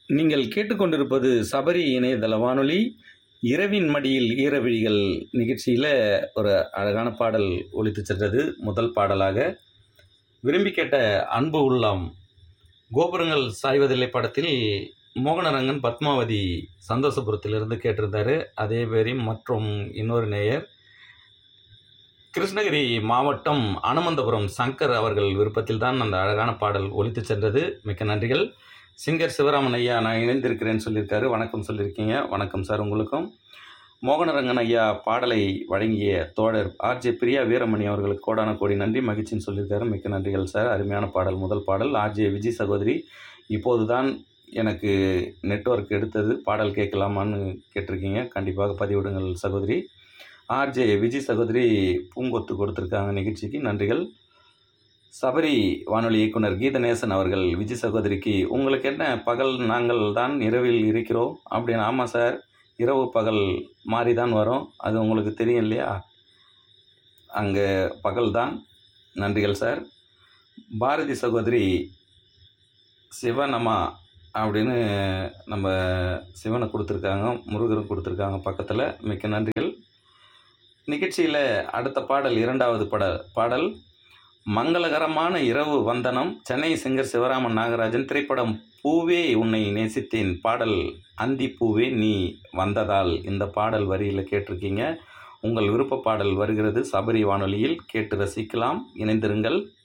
நீங்கள் கேட்டுக்கொண்டிருப்பது சபரி இணையதள வானொலி இரவின் மடியில் ஈரவிழிகள் நிகழ்ச்சியில் ஒரு அழகான பாடல் ஒலித்து சென்றது முதல் பாடலாக விரும்பி கேட்ட அன்பு உள்ளம் கோபுரங்கள் சாய்வதில்லை படத்தில் மோகனரங்கன் பத்மாவதி சந்தோஷபுரத்திலிருந்து கேட்டிருந்தாரு அதே பேரி மற்றும் இன்னொரு நேயர் கிருஷ்ணகிரி மாவட்டம் அனுமந்தபுரம் சங்கர் அவர்கள் விருப்பத்தில் தான் அந்த அழகான பாடல் ஒலித்து சென்றது மிக்க நன்றிகள் சிங்கர் சிவராமன் ஐயா நான் இணைந்திருக்கிறேன்னு சொல்லியிருக்காரு வணக்கம் சொல்லியிருக்கீங்க வணக்கம் சார் உங்களுக்கும் மோகனரங்கன் ஐயா பாடலை வழங்கிய தோழர் ஆர்ஜே பிரியா வீரமணி அவர்களுக்கு கோடான கோடி நன்றி மகிழ்ச்சின்னு சொல்லியிருக்காரு மிக்க நன்றிகள் சார் அருமையான பாடல் முதல் பாடல் ஆர்ஜே விஜய் சகோதரி இப்போது தான் எனக்கு நெட்வொர்க் எடுத்தது பாடல் கேட்கலாமான்னு கேட்டிருக்கீங்க கண்டிப்பாக பதிவிடுங்கள் சகோதரி ஆர்ஜே விஜய் சகோதரி பூங்கொத்து கொடுத்துருக்காங்க நிகழ்ச்சிக்கு நன்றிகள் சபரி வானொலி இயக்குனர் கீதநேசன் அவர்கள் விஜய் சகோதரிக்கு உங்களுக்கு என்ன பகல் நாங்கள் தான் இரவில் இருக்கிறோம் அப்படின்னு ஆமாம் சார் இரவு பகல் மாறி தான் வரும் அது உங்களுக்கு தெரியும் இல்லையா அங்கே பகல் தான் நன்றிகள் சார் பாரதி சகோதரி சிவனமா அப்படின்னு நம்ம சிவனை கொடுத்துருக்காங்க முருகரும் கொடுத்துருக்காங்க பக்கத்தில் மிக்க நன்றிகள் நிகழ்ச்சியில் அடுத்த பாடல் இரண்டாவது பட பாடல் மங்களகரமான இரவு வந்தனம் சென்னை சிங்கர் சிவராமன் நாகராஜன் திரைப்படம் பூவே உன்னை நேசித்தேன் பாடல் அந்தி பூவே நீ வந்ததால் இந்த பாடல் வரியில் கேட்டிருக்கீங்க உங்கள் விருப்ப பாடல் வருகிறது சபரி வானொலியில் கேட்டு ரசிக்கலாம் இணைந்திருங்கள்